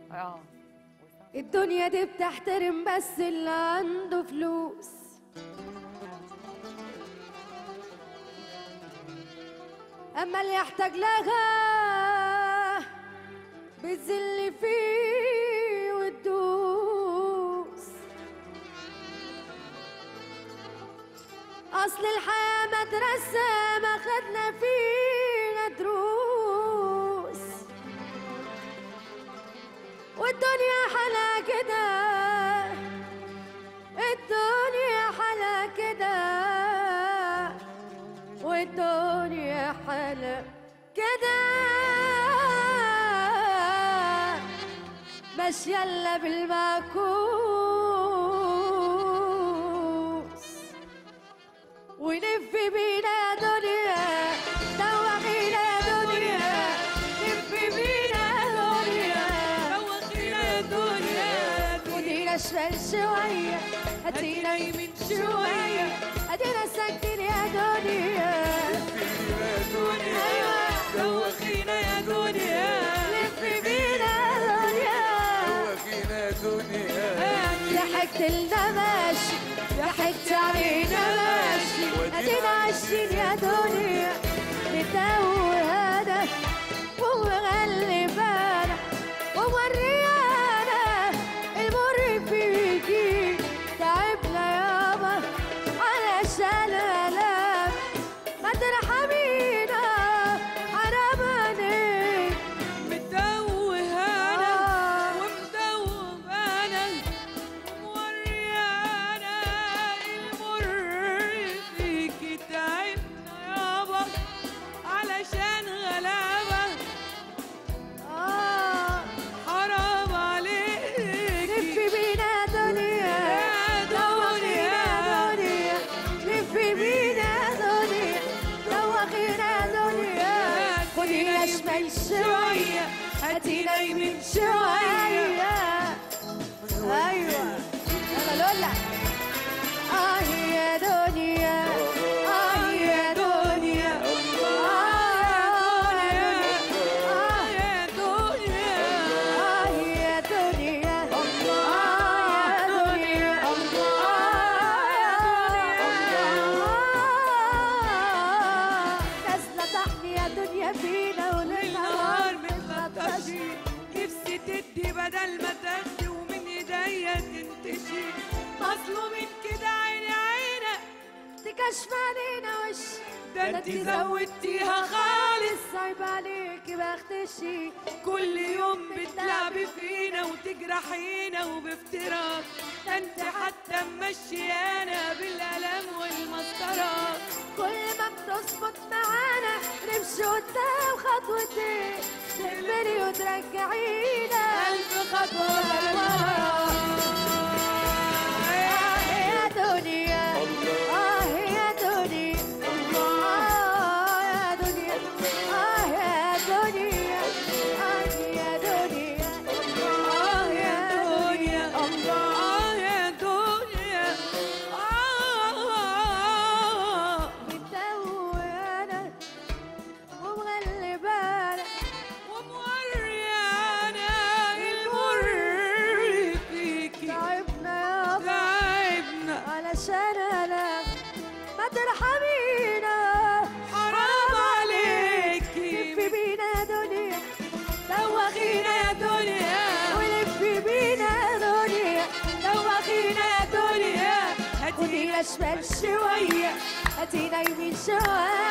اه الدنيا دي بتحترم بس اللي عنده فلوس اما اللي يحتاج لها بتذل فيه وتدوس اصل الحياه مدرسه ما خدنا فيها دروس والدنيا حلا كده الدنيا حلا كده والدنيا حلا كده مش يلا بالمعكوس ولف بينا يا دنيا دوخينا يا دنيا لف بينا يا دنيا دوخينا يا دنيا ودينا شمال شوية هدينا يمين شوية هدينا ساكتين يا دنيا أيوة دوخينا يا دنيا لف بينا يا دنيا ضحكت لنا ماشي ضحكت علينا ماشي ادينا عايشين يا دنيا متوهانة ومغلبانة وموريانا المر فيكي تعبنا يابا علشان الام ما ترحمينا حرام عليك متوهانا آه. ومدوبانا وموريانا المر فيكي تعبنا يابا علشان غلابة آه حرام لف عليكي بينا يا دنيا يا دوخينا يا دنيا لف بينا يا دنيا دوخينا يا دنيا خدينا شمال شوية هاتينا يمين شوية أيوة يلا لولا آه يا دنيا آه يا دنيا آه يا دنيا آه يا دنيا آه يا دنيا آه نازلة تحني يا دنيا فينا النهار وللنهار متلطشي نفسي تدي بدل ما تاخدي ومن ايديا تنتشي مظلومين كده عيني عينك تكشف علينا وش ده انت زودتيها خالص صعب عليكي بختشي كل يوم بتلعبي فينا وتجرحينا وبافتراء ده انت حتى ممشيانا بالالم والمسطره كل ما بتظبط معانا نمشي قدام خطوتين تقبلي وترجعينا ألف خطوة لورا آه يا دنيا آه يا دنيا آه يا دنيا آه يا دنيا آه يا دنيا آه يا دنيا آه يا دنيا آه متوهانة ومغلبانة وموريانا المر فيكي تعبنا يابا تعبنا علشان أنا ما ترحمينا حرام عليكي لف بينا يا دنيا دوخينا يا دنيا ولف بينا يا دنيا دوخينا يا دنيا خدينا شمال شوية هاتينا يمين شوية